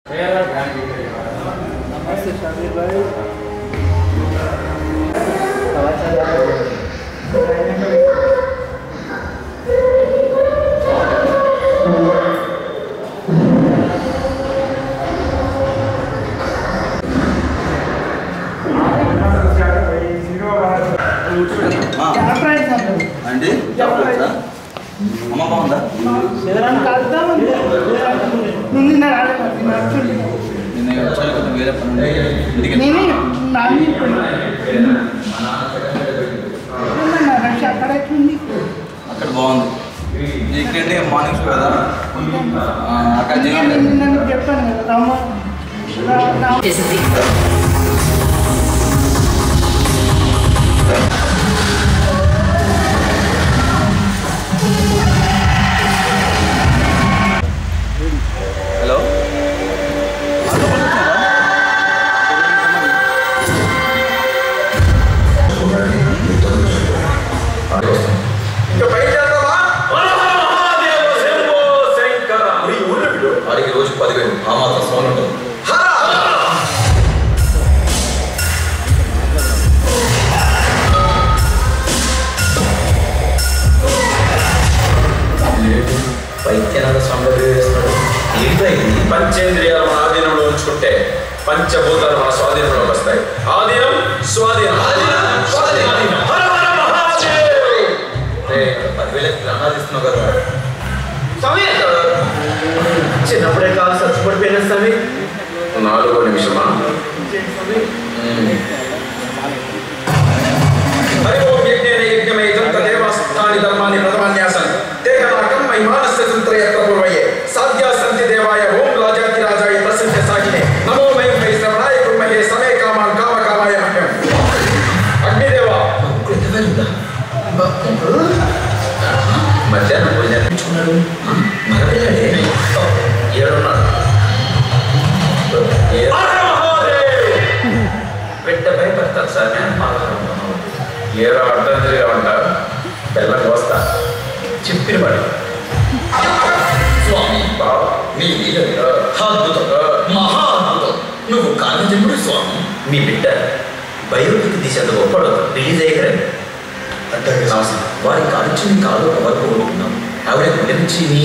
नमस्ते शामिर भाई అండి చెప్పవచ్చా అమ్మ బాగుందా నిన్న రాలేదు నిన్న వచ్చింది. నిన్న వచ్చాను కొంచెం వేరే పని ఉండి ఇంటికి నేనే నాన్న నిన్న రక్ష అక్కడ ఎట్లుంది అక్కడ బాగుంది ఇక్కడంటే మార్నింగ్ షో కదా ఆ, అక్కడ అందుకే జనాలు నేను నిన్న నీకు చెప్పాను కదా రామ రా- రా- చేసింది హలో వాడికి రోజు పదివేలు ఆ మాత్రం సౌండ్ ఉంటుంది వైద్యనాథ స్వామి వేస్తున్నాడు ఏంటో ఇది పంచేంద్రియాలు మన ఆధీనంలో ఉంచుకుంటే పంచభూతాలు మన స్వాధీనంలోకి వస్తాయి ఆధీనం స్వాధీనం ఆధీనం స్వాధీనం హర హర మహాదేవ్ రే, పదివేలకి ప్రాణాలు ఇస్తున్నావు కదా స్వామి చిన్నప్పుడే కాదు చచ్చిపడిపోయిన స్వామి నాలుగో నిమిషమా హరి ఓం యజ్ఞేన యజ్ఞమై దంత దేవాస్థాని ధర్మాన్ని ప్రథమాన్యాసన్ తేగనాకం మహిమానస్య తంత్రయత్ర పూర్వయే సాధ్యా సంతి దేవాయ ఓం రాజాతి రాజాయ ప్రసిద్ధ సాగినే నమో మై మై శ్రవణాయ కుర్మహే సమే కామాన్ కామ కామాయ మహ్యం అగ్నిదేవా మధ్యాహ్నం భోజనం ఇచ్చుకున్నాడు మగపిల్లాడే ఏడున్నాడు హర మహాదేవ్ పెట్ట భయపడతారు సార్ నేను పాల్గొన్నాను ఏరో అర్థం తిరిగామంట బెల్లం కోస్తా చెప్పిన వాడు స్వామి బావ నీ లీల అద్భుతం మహా అద్భుతం నువ్వు కానజముడు స్వామి మీ బిడ్డ బయోపిక్ తీసేంత గొప్పడు రిలీజ్ అయ్యారు వారి కాల్చుని కాలు కవర్ పోగొట్టుకున్నాం ఆవిడ గుండె నుంచి నీ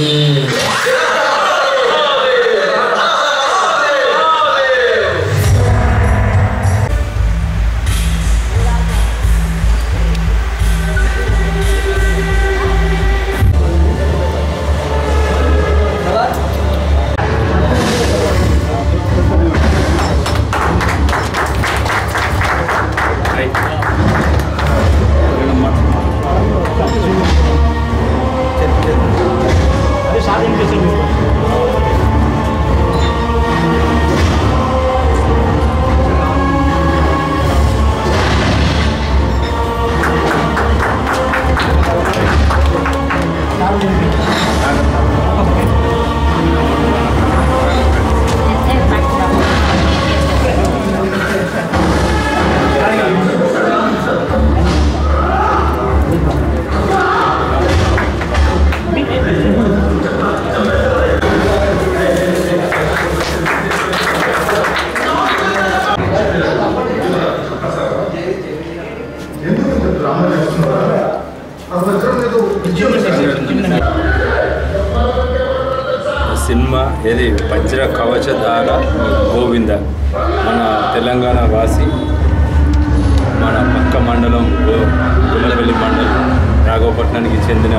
సినిమా ఏది వజ్ర కవచధార గోవింద మన తెలంగాణ వాసి మన పక్క మండలం గో గుల్లపల్లి మండలం రాఘవపట్నానికి చెందిన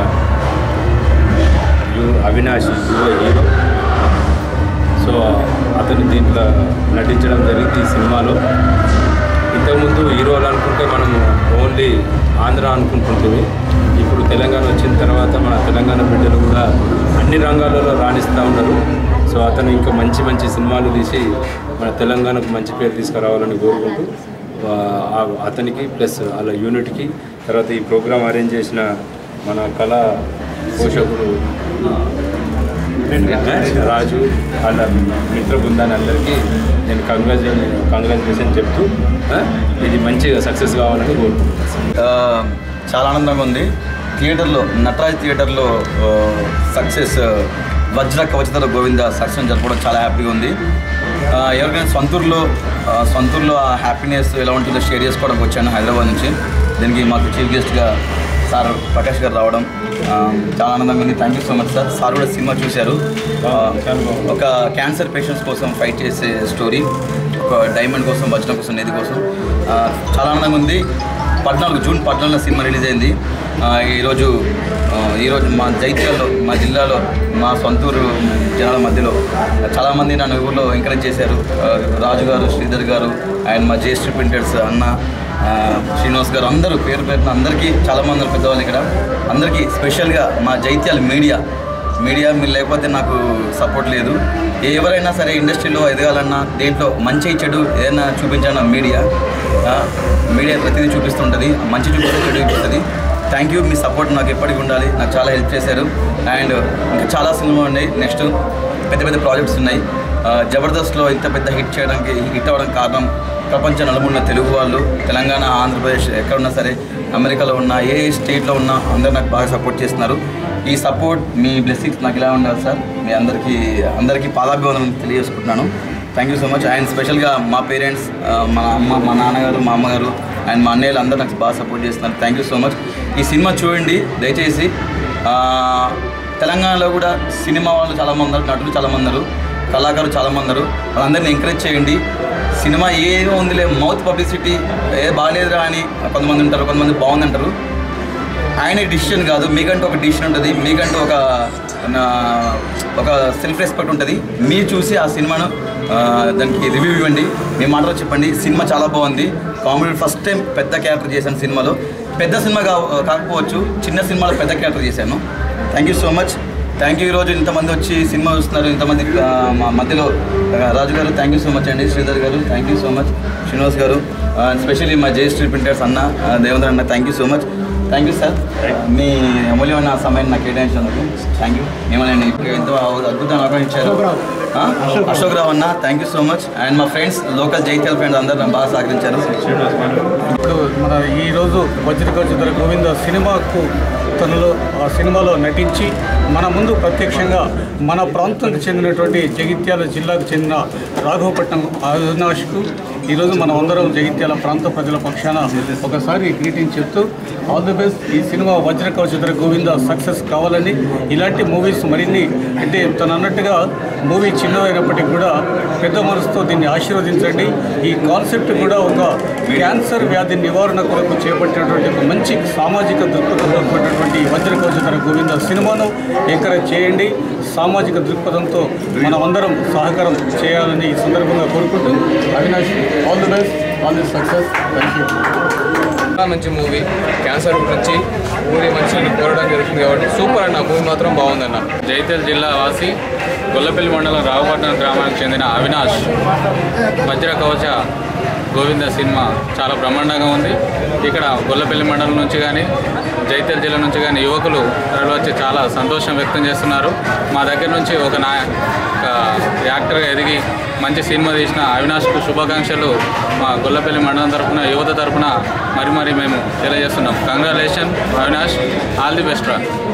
యు అవినాష్ యువ హీరో సో అతను దీంట్లో నటించడం జరిగింది ఈ సినిమాలో ఇంతకుముందు హీరోలు అనుకుంటే మనం ఓన్లీ ఆంధ్ర అనుకుంటుంటుంది ఇప్పుడు తెలంగాణ వచ్చిన తర్వాత మన తెలంగాణ బిడ్డలు కూడా అన్ని రంగాలలో రాణిస్తూ ఉన్నారు సో అతను ఇంకా మంచి మంచి సినిమాలు తీసి మన తెలంగాణకు మంచి పేరు తీసుకురావాలని కోరుకుంటూ ఆ, ఆ- అతనికి ప్లస్ వాళ్ళ యూనిట్కి తర్వాత ఈ ప్రోగ్రాం అరేంజ్ చేసిన మన కళా పోషకుడు రాజు వాళ్ళ మిత్ర బృందాన్ని అందరికీ నేను కంగ్రాచులేషన్ కంగ్రాచులేషన్ చెప్తూ ఆ, ఇది మంచిగా సక్సెస్ కావాలని కోరుకుంటున్నాను ఆ, చాలా ఆనందంగా ఉంది థియేటర్లో నటరాజ్ థియేటర్లో సక్సెస్ వజ్ర కవచతల గోవింద సక్సెస్ జరపడం చాలా హ్యాపీగా ఉంది ఆ, ఎవరికైనా సొంతూరులో ఆ, సొంతూరులో ఆ హ్యాపీనెస్ ఎలా ఉంటుందో షేర్ చేసుకోవడానికి వచ్చాను హైదరాబాద్ నుంచి దీనికి మాకు చీఫ్ గెస్ట్గా సార్ ప్రకాష్ గారు రావడం ఆ, చాలా ఆనందంగా ఉంది thank you so much sir sir కూడా సినిమా చూశారు ఆ, ఒక క్యాన్సర్ పేషెంట్స్ కోసం ఫైట్ చేసే స్టోరీ ఒక డైమండ్ కోసం వజ్రం కోసం నిధి కోసం ఆ, చాలా ఆనందంగా ఉంది పద్నాలుగు జూన్ పద్నాలుగున సినిమా రిలీజ్ అయింది ఆ, ఈరోజు ఆ, ఈరోజు మా జైత్యాల్లో మా జిల్లాలో మా సొంతూరు జనాల మధ్యలో చాలామంది నన్ను ఊళ్ళో ఎంకరేజ్ చేశారు ఆ, రాజు గారు శ్రీధర్ గారు అండ్ మా జేస్ట్రీ ప్రింటర్స్ అన్న ఆ, శ్రీనివాస్ గారు అందరూ పేరు పేరున అందరికీ చాలామంది ఉన్నారు పెద్దవాళ్ళు ఇక్కడ అందరికీ స్పెషల్గా మా జైత్యాల మీడియా మీడియా మీరు లేకపోతే నాకు సపోర్ట్ లేదు ఎవరైనా సరే ఇండస్ట్రీలో ఎదగాలన్నా దేంట్లో మంచి చెడు ఏదైనా చూపించాలన్నా మీడియా ఆ, మీడియా ప్రతిదీ చూపిస్తుంటుంది మంచి చూపిస్తే చెడు చూపిస్తుంది థ్యాంక్ యూ మీ సపోర్ట్ నాకు ఎప్పటికి ఉండాలి నాకు చాలా హెల్ప్ చేశారు అండ్ ఇంకా చాలా సినిమా ఉన్నాయి నెక్స్ట్ పెద్ద పెద్ద ప్రాజెక్ట్స్ ఉన్నాయి ఆ, జబర్దస్త్లో ఇంత పెద్ద హిట్ చేయడానికి హిట్ అవ్వడానికి కారణం ప్రపంచ నలుగున్న తెలుగు వాళ్ళు తెలంగాణ ఆంధ్రప్రదేశ్ ఎక్కడున్నా సరే అమెరికాలో ఉన్న ఏ స్టేట్లో ఉన్నా అందరూ నాకు బాగా సపోర్ట్ చేస్తున్నారు ఈ సపోర్ట్ మీ బ్లెస్సింగ్స్ నాకు ఇలా ఉండాలి సార్ మీ అందరికీ అందరికీ పాదాభివందనం తెలియజేసుకుంటున్నాను thank you so much and స్పెషల్గా మా పేరెంట్స్ మా అమ్మ మా నాన్నగారు మా అమ్మగారు అండ్ మా అన్నయ్యలు అందరూ నాకు బాగా సపోర్ట్ చేస్తున్నారు థ్యాంక్ యూ సో మచ్ ఈ సినిమా చూడండి దయచేసి ఆ, తెలంగాణలో కూడా సినిమా వాళ్ళు చాలామంది ఉన్నారు నటులు చాలామంది ఉన్నారు కళాకారులు చాలామంది ఉన్నారు వాళ్ళందరినీ ఎంకరేజ్ చేయండి సినిమా ఏదో ఉందిలే మౌత్ పబ్లిసిటీ ఏ బాగాలేదురా అని కొంతమంది ఉంటారు కొంతమంది బాగుంది అంటారు ఆయన డిసిషన్ కాదు మీకంటూ ఒక డిసిషన్ ఉంటుంది మీకంటూ ఒక నా- ఒక సెల్ఫ్ రెస్పెక్ట్ ఉంటుంది మీరు చూసి ఆ సినిమాను ఆ, దానికి రివ్యూ ఇవ్వండి మీ మాటలో చెప్పండి సినిమా చాలా బాగుంది కామెడీ ఫస్ట్ టైం పెద్ద క్యారెక్టర్ చేశాను సినిమాలో పెద్ద సినిమా కా కాకపోవచ్చు చిన్న సినిమాలో పెద్ద క్యారెక్టర్ చేశాను thank you so much thank you ఈరోజు ఇంతమంది వచ్చి సినిమా చూస్తున్నారు ఇంతమంది ఆ, మా మధ్యలో ఆ, రాజు గారు థ్యాంక్ యూ సో మచ్ అండి శ్రీధర్ గారు thank you so much Srinivas గారు స్పెషల్లీ మా జయశ్రీ ప్రింటర్స్ అన్న ఆ, దేవేంద్ర అన్న thank you so much thank you sir మీ అమూల్యమైన సమయం నాకు కేటాయించినందుకు థ్యాంక్ యూ మిమ్మల్ని ఎంతో అద్భుతంగా ఆహ్వానించారు ఆ? అశోక్ రావు అన్న thank you so much and మా ఫ్రెండ్స్ లోకల్ జైత్యాల ఫ్రెండ్స్ అందరూ నన్ను బాగా సహకరించారు ఇప్పుడు మన ఈరోజు వజ్రకవచ గోవింద సినిమాకు తనలో ఆ సినిమాలో నటించి మన ముందు ప్రత్యక్షంగా మన ప్రాంతానికి చెందినటువంటి జగిత్యాల జిల్లాకు చెందిన రాఘవపట్నం అవినాష్కు ఈరోజు మనం అందరం జగిత్యాల ప్రాంత ప్రజల పక్షాన ఒకసారి గ్రీటింగ్ చెప్తూ ఆల్ ది బెస్ట్ ఈ సినిమా వజ్రకవచ గోవింద సక్సెస్ కావాలని ఇలాంటి మూవీస్ మరిన్ని అంటే తను అన్నట్టుగా మూవీ చిన్నదైనప్పటికీ కూడా పెద్ద మనసుతో దీన్ని ఆశీర్వదించండి ఈ కాన్సెప్ట్ కూడా ఒక క్యాన్సర్ వ్యాధి నివారణ కొరకు చేపట్టినటువంటి ఒక మంచి సామాజిక దృక్పథంతో కూడినటువంటి వజ్రకవచధర గోవింద సినిమాను ఎంకరేజ్ చేయండి సామాజిక దృక్పథంతో మనం అందరం సహకారం చేయాలని ఈ సందర్భంగా కోరుకుంటూ Avinash all the best all the success thank you చాలా మంచి మూవీ క్యాన్సర్ గురించి ఊరి మనుషులను కోరడం జరుగుతుంది కాబట్టి సూపర్ అన్న మూవీ మాత్రం బాగుందన్న జైతల్ జిల్లా వాసి గొల్లపల్లి మండలం రావుపట్నం గ్రామానికి చెందిన అవినాష్ వజ్ర కవచ గోవింద సినిమా చాలా బ్రహ్మాండంగా ఉంది ఇక్కడ గొల్లపల్లి మండలం నుంచి కానీ జైతల్ జిల్లా నుంచి కానీ యువకులు తరలి వచ్చి చాలా సంతోషం వ్యక్తం చేస్తున్నారు మా దగ్గర నుంచి ఒక నా ఒక యాక్టర్గా ఎదిగి మంచి సినిమా తీసిన అవినాష్కు శుభాకాంక్షలు మా గొల్లపల్లి మండలం తరపున యువత తరపున మరి మరి మేము తెలియజేస్తున్నాం congratulation Avinash all the best రా